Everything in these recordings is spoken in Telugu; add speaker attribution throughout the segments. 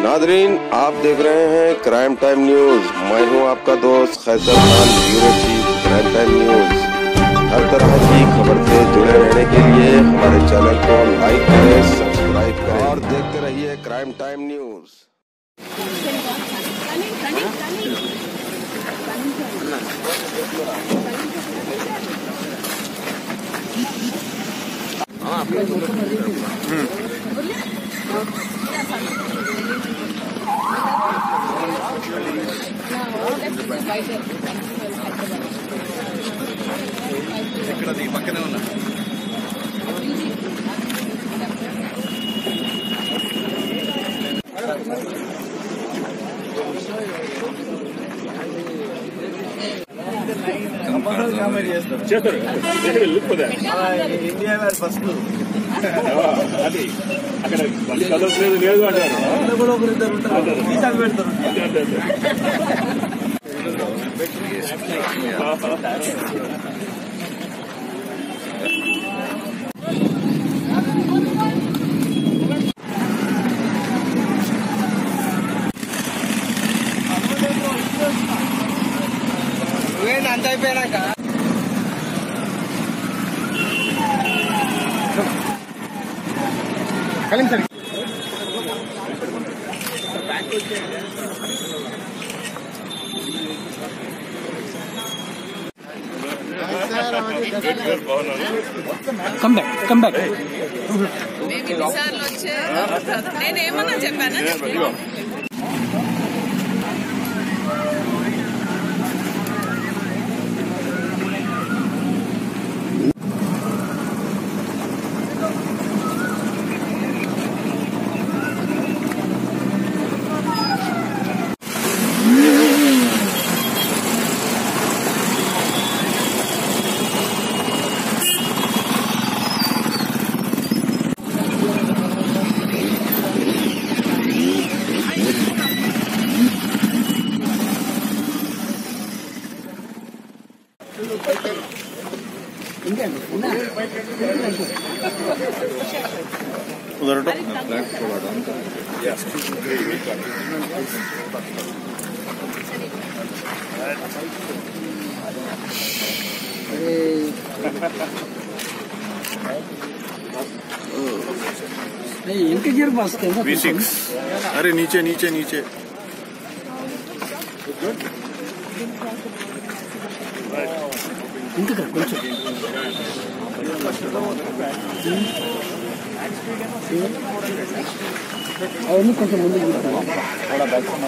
Speaker 1: नादरीन आप देख रहे हैं क्राइम टाइम न्यूज मैं हूं आपका दोस्त Qaiser Khan bureau chief crime time news हर तरह की खबर से जुड़े रहने के लिए हमारे चैनल को लाइक करें सब्सक्राइब करें और देखते रहिए क्राइम टाइम न्यूज
Speaker 2: చేస్తారు వెళ్ళిపోదా
Speaker 3: ఇండియా వారు ఫస్ట్
Speaker 2: అది అక్కడ మళ్ళీ చదవట్లేదు లేదు అంటారు
Speaker 3: కూడా ఒకరు ఇద్దరు ఉంటారు వీసాలు పెడతారు
Speaker 2: అంతే, అంతే, అంతే.
Speaker 3: నువ్వేంటి అంత అయిపోయినాక
Speaker 4: నేను ఎన్నిసార్లు వచ్చా నేనేమన్నా చెప్పానా
Speaker 3: इनके गियर बस के
Speaker 5: वी सिक्स अरे नीचे नीचे नीचे
Speaker 3: ఇంటికి రా, కొంచెం అవన్నీ కొంచెం ముందుకు తీసుకురా.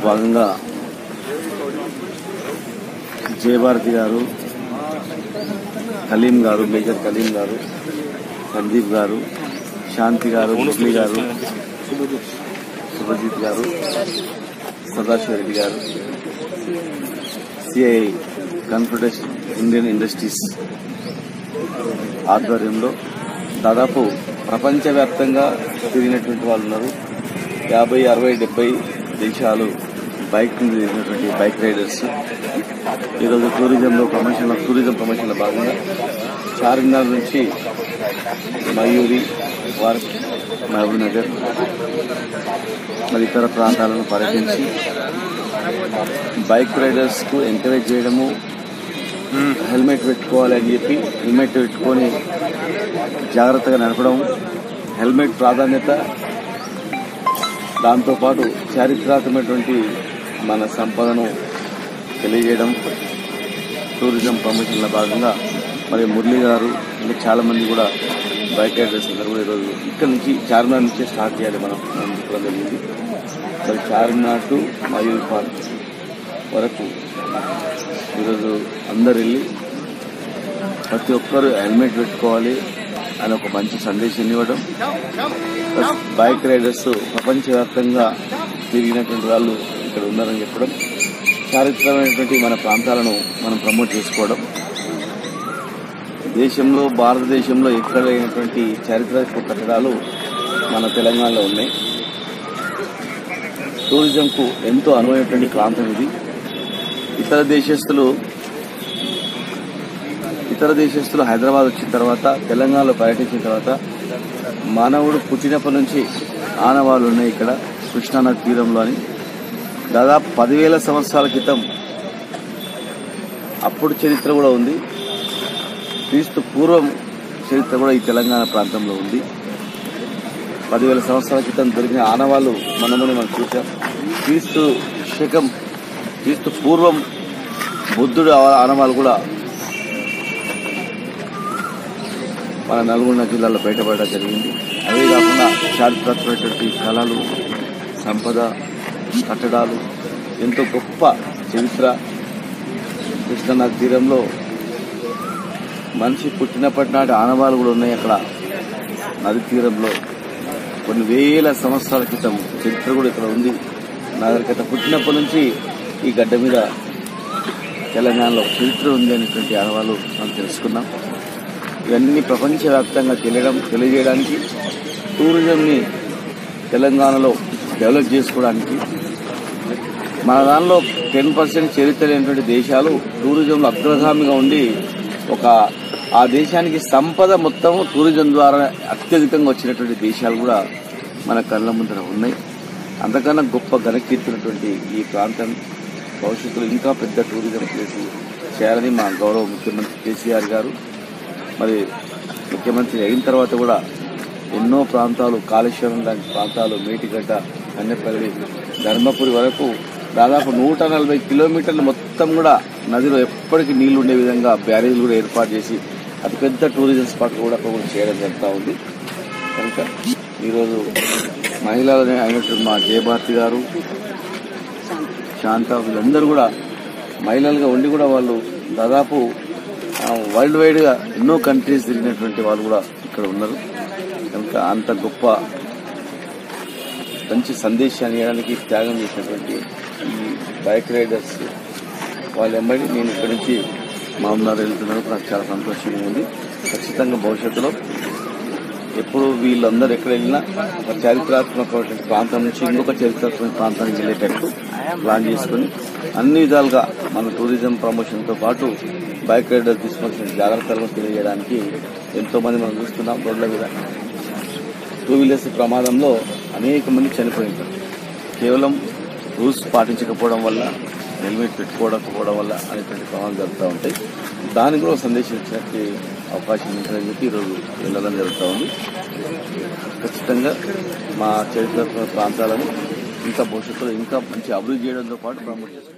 Speaker 6: భాగంగా జయభారతి గారు కలీం గారు మేజర్ కలీం గారు సందీప్ గారు శాంతి గారు మురళి గారు శుభజిత్ గారు సదాశివ రెడ్డి గారు సిఐ కన్ఫెడరేషన్ ఇండియన్ ఇండస్ట్రీస్ ఆధ్వర్యంలో దాదాపు ప్రపంచవ్యాప్తంగా తిరిగినటువంటి వాళ్ళు ఉన్నారు యాభై అరవై డెబ్బై దేశాలు బైక్ మీద తిరిగినటువంటి బైక్ రైడర్స్ ఈరోజు టూరిజంలో ప్రమోషన్ టూరిజం ప్రమోషన్లో భాగంగా చార్మినార్ నుంచి మయూరి వార్క్ మహబూబ్ నగర్ మరి ఇతర ప్రాంతాలను పర్యటించి బైక్ రైడర్స్ కు ఎంకరేజ్ చేయడము హెల్మెట్ పెట్టుకోవాలి అని చెప్పి హెల్మెట్ పెట్టుకొని జాగ్రత్తగా నడపడం హెల్మెట్ ప్రాధాన్యత దాంతోపాటు చారిత్రాత్మకమైనటువంటి మన సంపదను తెలియజేయడం టూరిజం ప్రమోషన్ల భాగంగా మరి మురళి గారు ఇంకా చాలా మంది కూడా బైక్ రైడర్స్ అందరూ కూడా ఈరోజు ఇక్కడ నుంచి చార్మినార్ నుంచే స్టార్ట్ చేయాలి మనం మనం చెప్పడం జరిగింది మరి చార్మినార్ టు మయూర్ పార్క్ వరకు ఈరోజు అందరు వెళ్ళి ప్రతి ఒక్కరు హెల్మెట్ పెట్టుకోవాలి అని ఒక మంచి సందేశం ఇవ్వడం ప్లస్ బైక్ రైడర్స్ ప్రపంచవ్యాప్తంగా తిరిగినటువంటి వాళ్ళు ఇక్కడ ఉన్నారని చెప్పడం చారిత్రమైనటువంటి మన ప్రాంతాలను మనం ప్రమోట్ చేసుకోవడం దేశంలో భారతదేశంలో ఎక్కడ లేనటువంటి చారిత్రక కట్టడాలు మన తెలంగాణలో ఉన్నాయి టూరిజంకు ఎంతో అనువైనటువంటి ప్రాంతం ఇది ఇతర దేశస్తులు ఇతర దేశస్తులు హైదరాబాద్ వచ్చిన తర్వాత తెలంగాణలో పర్యటించిన తర్వాత మానవుడు పుట్టినప్పటి నుంచి ఆనవాళ్ళు ఉన్నాయి ఇక్కడ కృష్ణానది తీరంలో అని దాదాపు పదివేల సంవత్సరాల క్రితం అప్పుడు చరిత్ర కూడా ఉంది క్రీస్తు పూర్వం చరిత్ర కూడా ఈ తెలంగాణ ప్రాంతంలో ఉంది పదివేల సంవత్సరాల క్రితం దొరికిన ఆనవాళ్ళు మనమని మనం చూసాం క్రీస్తు శకం క్రీస్తు పూర్వం బుద్ధుడు ఆనవాళ్ళు కూడా మన నల్గొండ జిల్లాలో బయటపడడం జరిగింది అవే కాకుండా చారిత్రాత్మకమైనటువంటి కళలు సంపద కట్టడాలు ఎంతో గొప్ప చరిత్ర కృష్ణానది తీరంలో మనిషి పుట్టినప్పటి నాటి ఆనవాళ్ళు కూడా ఉన్నాయి అక్కడ నది తీరంలో కొన్ని వేల సంవత్సరాల క్రితం చరిత్ర కూడా ఇక్కడ ఉంది నాగరికత పుట్టినప్పటి నుంచి ఈ గడ్డ మీద తెలంగాణలో చరిత్ర ఉంది అనేటువంటి ఆనవాళ్ళు మనం తెలుసుకున్నాం ఇవన్నీ ప్రపంచవ్యాప్తంగా తెలియడం తెలియజేయడానికి టూరిజంని తెలంగాణలో డెవలప్ చేసుకోవడానికి మన దానిలో టెన్ పర్సెంట్ చరిత్ర లేనటువంటి దేశాలు టూరిజంలో అగ్రగామిగా ఉండి ఒక ఆ దేశానికి సంపద మొత్తం టూరిజం ద్వారా అత్యధికంగా వచ్చినటువంటి దేశాలు కూడా మన కళ్ళ ముందర ఉన్నాయి అంతకన్నా గొప్ప ఘనకీర్తినటువంటి ఈ ప్రాంతం భవిష్యత్తులో ఇంకా పెద్ద టూరిజం ప్లేస్ చేయాలని మా గౌరవ ముఖ్యమంత్రి కేసీఆర్ గారు మరి ముఖ్యమంత్రి అయిన తర్వాత కూడా ఎన్నో ప్రాంతాలు కాళేశ్వరం లాంటి ప్రాంతాలు మేటిగడ్డ కన్నెపల్లి ధర్మపురి వరకు దాదాపు నూట నలభై కిలోమీటర్లు మొత్తం కూడా నదిలో ఎప్పటికీ నీళ్లు ఉండే విధంగా బ్యారేజ్ కూడా ఏర్పాటు చేసి అతిపెద్ద టూరిజం స్పాట్ కూడా అక్కడ కూడా చేయడం జరుగుతూ ఉంది కనుక ఈరోజు మహిళలు అయినటువంటి మా జయభారతి గారు శాంత వీళ్ళందరూ కూడా మహిళలుగా ఉండి కూడా వాళ్ళు దాదాపు ఆ, వరల్డ్ వైడ్ గా ఎన్నో కంట్రీస్ తిరిగినటువంటి వాళ్ళు కూడా ఇక్కడ ఉన్నారు కనుక అంత గొప్ప మంచి సందేశాన్ని ఇవ్వడానికి త్యాగం చేసినటువంటి ఈ బైక్ రైడర్స్ వాళ్ళ వెంబడి నేను ఇక్కడి నుంచి మామూలు వెళ్తున్నందుకు నాకు చాలా సంతోషంగా ఉంది ఖచ్చితంగా భవిష్యత్తులో ఎప్పుడు వీళ్ళందరూ ఎక్కడ వెళ్ళినా ఒక చారిత్రాత్మకమైనటువంటి ప్రాంతం నుంచి ఇంకొక చారిత్రాత్మక ప్రాంతానికి వెళ్ళేటట్టు ప్లాన్ చేసుకుని అన్ని విధాలుగా మన టూరిజం ప్రమోషన్ తో పాటు బైక్ రైడర్ తీసుకోవాల్సిన జాగ్రత్తలను తెలియజేయడానికి ఎంతో మంది మనం చూస్తున్నాం రోడ్ల మీద టూ వీలర్స్ ప్రమాదంలో అనేక మంది చనిపోయి ఉంటారు కేవలం రూల్స్ పాటించకపోవడం వల్ల హెల్మెట్ పెట్టుకోవకపోవడం వల్ల అనేటువంటి ప్రమాదాలు జరుగుతూ ఉంటాయి దానికి కూడా ఒక సందేశం ఇచ్చినట్టు అవకాశం ఉంటుందని చెప్పి ఈరోజు వెళ్ళడం జరుగుతూ ఉంది ఖచ్చితంగా మా చరిత్రాత్మక ప్రాంతాలను ఇంకా భవిష్యత్తులో ఇంకా మంచి అభివృద్ధి చేయడంతో పాటు ప్రమోట్ చేస్తాం